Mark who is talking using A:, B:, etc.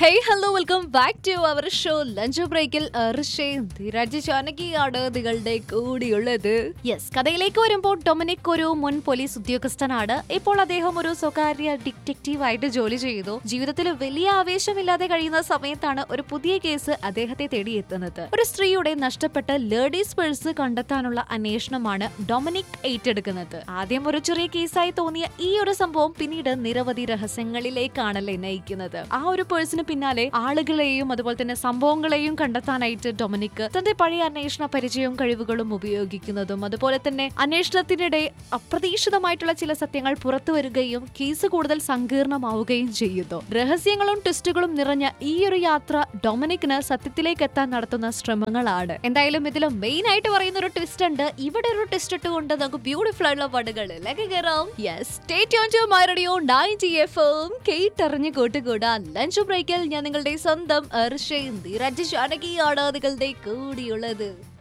A: hey hello welcome back to our show lunch ബ്രേക്കിൽ ഋഷയും ധീരജ് ചാനകിയാണ് നിങ്ങളുടെ കൂടിയുള്ളത് യെസ് കഥയിലേക്ക് വരുമ്പോൾ ഡൊമിനിക് ഒരു മുൻ പോലീസ് ഉദ്യോഗസ്ഥനാണ് ഇപ്പോൾ അദ്ദേഹം ഒരു സ്വകാര്യ ഡിറ്റക്റ്റീവ് ആയിട്ട് ജോലി ചെയ്യുന്നു ജീവിതത്തിൽ വലിയ ആവേശമില്ലാതെ കഴിയുന്ന സമയത്താണ് ഒരു പുതിയ കേസ് അദ്ദേഹത്തെ തേടിയെത്തുന്നത് ഒരു സ്ത്രീയുടെ നഷ്ടപ്പെട്ട ലേഡീസ് പേഴ്സ് കണ്ടെത്താനുള്ള അന്വേഷണമാണ് ഡൊമിനിക് ഏറ്റെടുക്കുന്നത് ആദ്യം ഒരു ചെറിയ കേസായി തോന്നിയ ഈ ഒരു സംഭവം പിന്നീട് നിരവധി രഹസ്യങ്ങളിലേക്കാണല്ലേ നയിക്കുന്നത് ആ ഒരു പേഴ്സിന് പിന്നാലെ ആളുകളെയും അതുപോലെ തന്നെ സംഭവങ്ങളെയും കണ്ടെത്താനായിട്ട് ഡൊമിനിക് തന്റെ പഴയ അന്വേഷണ പരിചയവും കഴിവുകളും ഉപയോഗിക്കുന്നതും അതുപോലെ തന്നെ അന്വേഷണത്തിനിടെ അപ്രതീക്ഷിതമായിട്ടുള്ള ചില സത്യങ്ങൾ പുറത്തു വരികയും കേസ് കൂടുതൽ സങ്കീർണമാവുകയും ചെയ്യുന്നു രഹസ്യങ്ങളും ട്വിസ്റ്റുകളും നിറഞ്ഞ ഈ ഒരു യാത്ര ഡൊമിനിക്കിന് സത്യത്തിലേക്ക് എത്താൻ നടത്തുന്ന ശ്രമങ്ങളാണ് എന്തായാലും ഇതിൽ മെയിൻ ആയിട്ട് പറയുന്ന ഒരു ട്വിസ്റ്റ് ഉണ്ട് ഇവിടെ ഒരു ട്വിസ്റ്റ് ഇട്ടുകൊണ്ട് നമുക്ക് ബ്യൂട്ടിഫുൾ ആയിട്ടുള്ള പടുകളിലേക്ക് കയറാം yes stay tune to my radio 90 FM കേട്ടറിഞ്ഞു കൂട്ടുകൂടാൻ ലഞ്ച് ബ്രേക്കിൽ ഞാൻ നിങ്ങളുടെ സ്വന്തം അർഷയും ധീരജ് ജാനകിയാണ് നിങ്ങളുടെ കൂടിയുള്ളത്